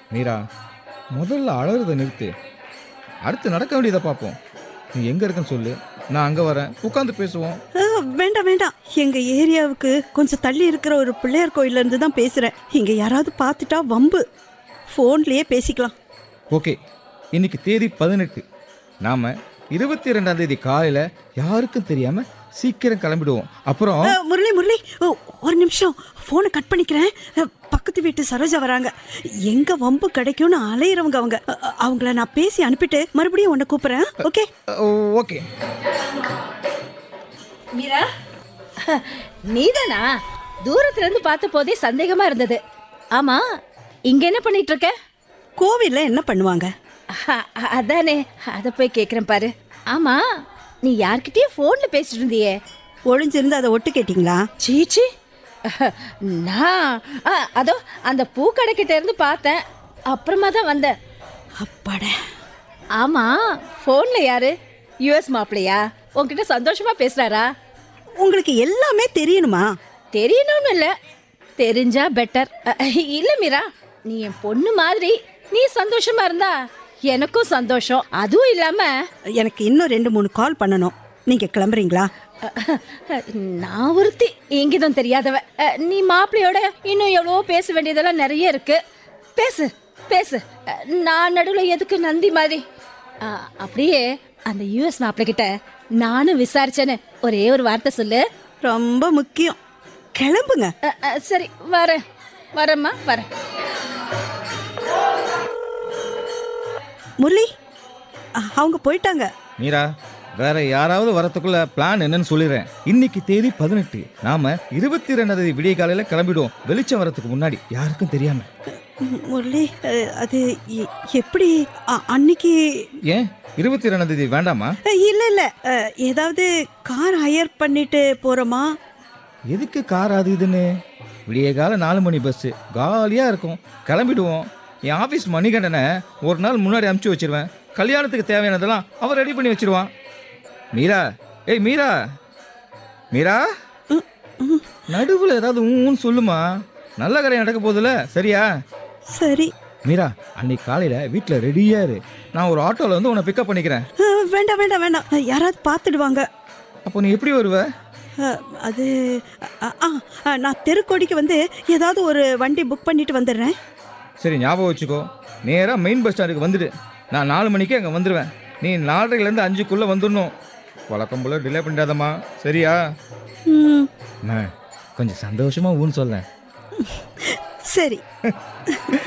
மீரா முதல்ல அழறத நிறுத்து அடுத்து நடக்க வேண்டியதை பார்ப்போம் நீ எங்கே இருக்கன்னு சொல்லு நான் அங்கே வரேன் உட்காந்து பேசுவோம் ஆ, வேண்டாம் வேண்டாம் எங்க ஏரியாவுக்கு கொஞ்சம் தள்ளி இருக்கிற ஒரு பிள்ளையார் கோயில்ல இருந்து தான் பேசுறேன் இங்க யாராவது பார்த்துட்டா வம்பு ஃபோன்லயே பேசிக்கலாம் ஓகே இன்னைக்கு தேதி பதினெட்டு நாம இருபத்தி ரெண்டாம் தேதி காலையில் யாருக்கும் தெரியாம சீக்கிரம் கிளம்பிடுவோம் அப்புறம் ஆ, முரளி முரளி ஓ, ஒரு நிமிஷம் ஃபோனை கட் பண்ணிக்கிறேன் ஆ, பக்கத்து வீட்டு சரோஜா வராங்க எங்க வம்பு கிடைக்கும்னு அலையிறவங்க அவங்க அ, அ, அவங்கள நான் பேசி அனுப்பிட்டு மறுபடியும் உன்னை கூப்பிடுறேன் ஓகே ஓகே மீரா நீதானா தூரத்துல இருந்து பார்த்த போதே சந்தேகமா இருந்தது ஆமா இங்க என்ன பண்ணிட்டு இருக்க கோவில்ல என்ன பண்ணுவாங்க அ- அ- அதானே அத போய் கேக்குறேன் பாரு ஆமா நீ யார்கிட்டயும் போன்ல பேசிட்டு இருந்தியே ஒளிஞ்சிருந்து அதை ஒட்டு கேட்டிங்களா சீச்சி நான் அ, அதோ அந்த பூக்கடை கிட்ட இருந்து பார்த்தேன் அப்புறமா தான் வந்தேன் அப்பாட ஆமா போன்ல யாரு யுஎஸ் மாப்பிளையா உன்கிட்ட சந்தோஷமா பேசுறாரா உங்களுக்கு எல்லாமே தெரியணுமா தெரியணும்னு இல்ல தெரிஞ்சா பெட்டர் இல்ல மீரா நீ என் பொண்ணு மாதிரி நீ சந்தோஷமா இருந்தா எனக்கும் சந்தோஷம் அதுவும் இல்லாம எனக்கு இன்னும் ரெண்டு மூணு கால் பண்ணணும் நீங்க கிளம்புறீங்களா நான் ஒருத்தி இங்கிதம் தெரியாதவ அஹ், நீ மாப்பிள்ளையோட இன்னும் எவ்வளவோ பேச வேண்டியதெல்லாம் நிறைய இருக்கு பேசு பேசு அஹ், நான் நடுவில் எதுக்கு நந்தி மாதிரி அஹ், அப்படியே அந்த யூஎஸ் மாப்பிள்ளை கிட்ட நானும் விசாரிச்சேன்னு ஒரே ஒரு வார்த்தை சொல்லு ரொம்ப முக்கியம் கிளம்புங்க அஹ், அஹ், சரி வரேன் வரேம்மா வரேன் முரளி அ- அவங்க போயிட்டாங்க மீரா வேற யாராவது வரத்துக்குள்ள பிளான் என்னன்னு சொல்லிடுறேன் இன்னைக்கு தேதி பதினெட்டு நாம இருபத்தி ரெண்டாம் தேதி விடிய காலையில கிளம்பிடுவோம் வெளிச்சம் வரதுக்கு முன்னாடி யாருக்கும் தெரியாம மு- முரளி அ, அது எ- எப்படி அ- அன்னைக்கு ஏன் இருபத்தி ரெண்டாம் தேதி வேண்டாமா அ, இல்ல இல்ல அ, ஏதாவது கார் ஹையர் பண்ணிட்டு போறோமா எதுக்கு கார் அது இதுன்னு விடிய கால நாலு மணி பஸ் காலியா இருக்கும் கிளம்பிடுவோம் என் ஆபீஸ் மணிகண்டனை ஒரு நாள் முன்னாடி அமுச்சு வச்சிருவேன் கல்யாணத்துக்கு தேவையானதெல்லாம் அவர் ரெடி பண்ணி வச்சிருவான் மீரா ஏய் மீரா மீரா நடுவில் ஏதாவது ஊன்னு சொல்லுமா நல்ல கரையை நடக்க போகுதுல சரியா சரி மீரா அன்னைக்கு காலையில் வீட்டில் ரெடியா இரு நான் ஒரு ஆட்டோவில் வந்து உன்னை பிக்கப் பண்ணிக்கிறேன் அ, வேண்டாம் வேண்டாம் வேண்டாம் அ, யாராவது பார்த்துடுவாங்க அப்போ நீ எப்படி வருவ அ, அது அ, ஆ அ, நான் தெருக்கோடிக்கு வந்து ஏதாவது ஒரு வண்டி புக் பண்ணிட்டு வந்துடுறேன் சரி ஞாபகம் வச்சுக்கோ நேராக மெயின் பஸ் ஸ்டாண்டுக்கு வந்துடு நான் நாலு மணிக்கு அங்கே வந்துடுவேன் நீ நாலரைலேருந்து அஞ்சுக்குள்ளே வந்துடணும் வழக்கம் போல் டிலே பண்ணிடாதம்மா சரியா ம், அம்மா, கொஞ்சம் சந்தோஷமா ஊன்னு சொல்லேன் சரி